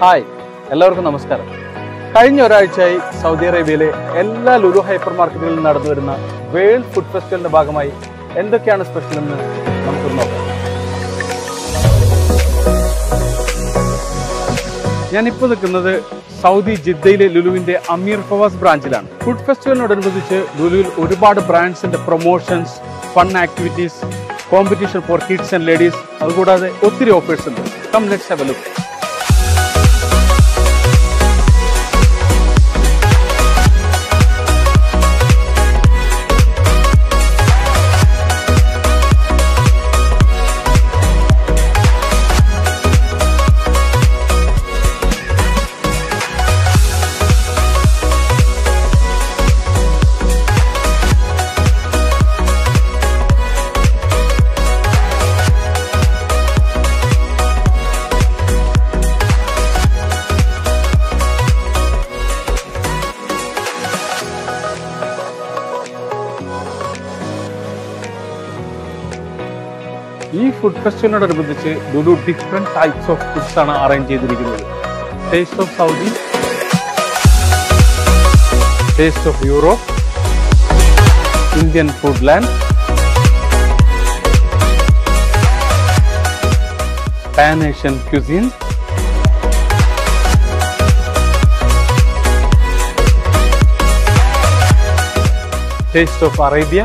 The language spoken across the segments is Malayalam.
ഹായ് എല്ലാവർക്കും നമസ്കാരം കഴിഞ്ഞ ഒരാഴ്ചയായി സൗദി അറേബ്യയിലെ എല്ലാ ലുലു ഹൈപ്പർ മാർക്കറ്റുകളിലും നടന്നു വരുന്ന വേൾഡ് ഫുഡ് ഫെസ്റ്റിവലിന്റെ ഭാഗമായി എന്തൊക്കെയാണ് സ്പെഷ്യൽ എന്ന് നമുക്ക് നോക്കാം ഞാനിപ്പോൾ നിൽക്കുന്നത് സൗദി ജിദ്ദയിലെ ലുലുവിന്റെ അമീർ ഫവാസ് ബ്രാഞ്ചിലാണ് ഫുഡ് ഫെസ്റ്റിവലിനോടനുബന്ധിച്ച് ലുലുവിൽ ഒരുപാട് ബ്രാൻഡ്സിന്റെ promotions fun activities competition for kids and ladies അതുകൂടാതെ ഒത്തിരി ഓഫേഴ്സ് ഉണ്ട് come let's have a look ഈ ഫുഡ് ഫെസ്റ്റിവലിനോടനുബന്ധിച്ച് Lulu different types of foods ആണ് അറേഞ്ച് ചെയ്തിരിക്കുന്നത് taste of Saudi taste of Europe Indian food land pan Asian cuisine taste of Arabia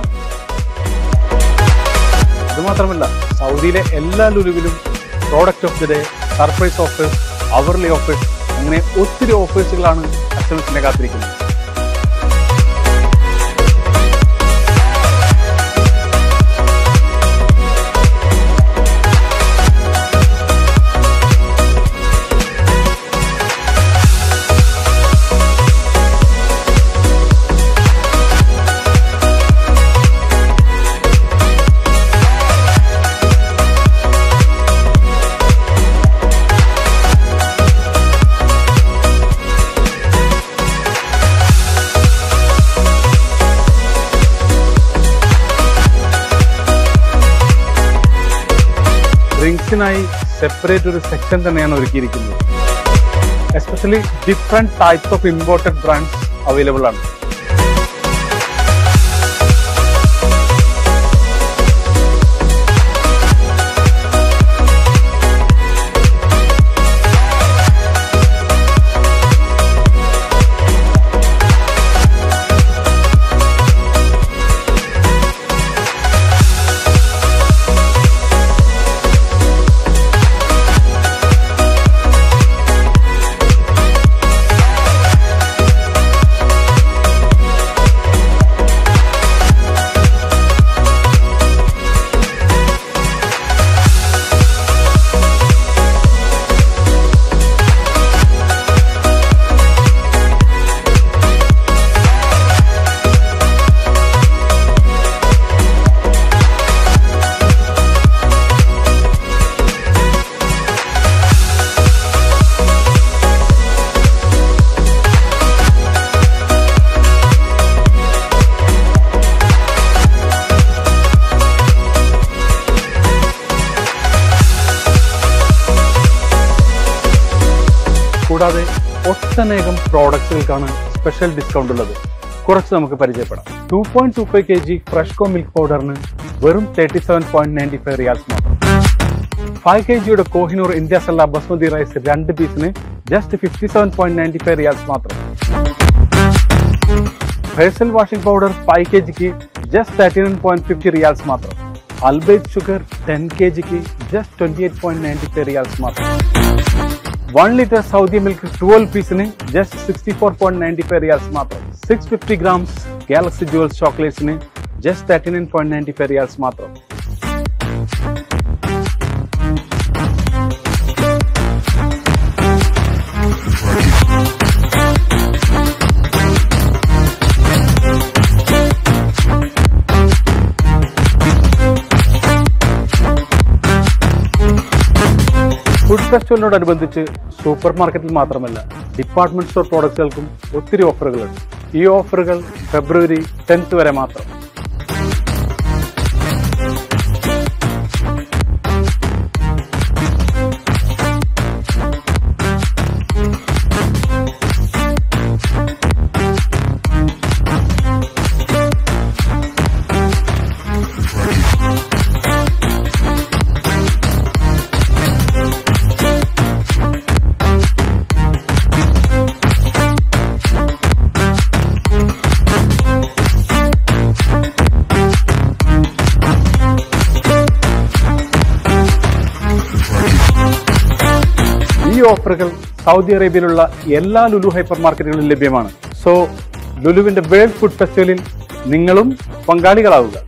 ഇത് മാത്രമല്ല സൗദിയിലെ എല്ലാ ലുലുവിലും product of the day surprise offers hourly offers അങ്ങനെ ഒത്തിരി ഓഫേഴ്സുകളാണ് കസ്റ്റമേഴ്സിനെ കാത്തിരിക്കുന്നത് ഡ്രിങ്ക്സിനായി സെപ്പറേറ്റ് ഒരു സെക്ഷൻ തന്നെയാണ് ഒരുക്കിയിരിക്കുന്നത് especially different types of imported brands available ആണ് കൂടാതെ ഒട്ടനേകം പ്രോഡക്റ്റുകൾക്കാണ് സ്പെഷ്യൽ ഡിസ്കൗണ്ട് ഉള്ളത് കുറച്ച് നമുക്ക് പരിചയപ്പെടാം two point two five K G Freshco milk പൗഡറിന് വെറും thirty seven point ninety five riyals മാത്രം ഫൈവ് കെ ജിയുടെ കോഹിനൂർ ഇന്ത്യ സല്ല ബസ്മതി റൈസ് രണ്ട് പീസിന് just fifty seven point ninety five riyals മാത്രം Faisal washing powder five K ജിക്ക് just thirty nine point fifty riyals മാത്രം അൽബേറ്റ് ഷുഗർ ടെൻ കെ ജിക്ക് just twenty eight point ninety five riyals മാത്രം one litre Saudi milk twelve പീസിന് just sixty four point ninety five riyals മാത്രം six fifty grams Galaxy Jewels ചോക്ലേറ്റ്സിന് just thirty nine point ninety five riyals മാത്രം ഫുഡ് ഫെസ്റ്റിവലിനോടനുബന്ധിച്ച് സൂപ്പർ മാർക്കറ്റിൽ മാത്രമല്ല ഡിപ്പാർട്ട്മെന്റ് സ്റ്റോർ പ്രോഡക്റ്റുകൾക്കും ഒത്തിരി ഓഫറുകളുണ്ട് ഈ ഓഫറുകൾ ഫെബ്രുവരി ടെൻത്ത് വരെ മാത്രം ഓഫറുകൾ സൗദി അറേബ്യയിലുള്ള എല്ലാ ലുലു ഹൈപ്പർ മാർക്കറ്റുകളിലും ലഭ്യമാണ് സോ ലുലുവിന്റെ വേൾഡ് ഫുഡ് ഫെസ്റ്റിവലിൽ നിങ്ങളും പങ്കാളികളാവുക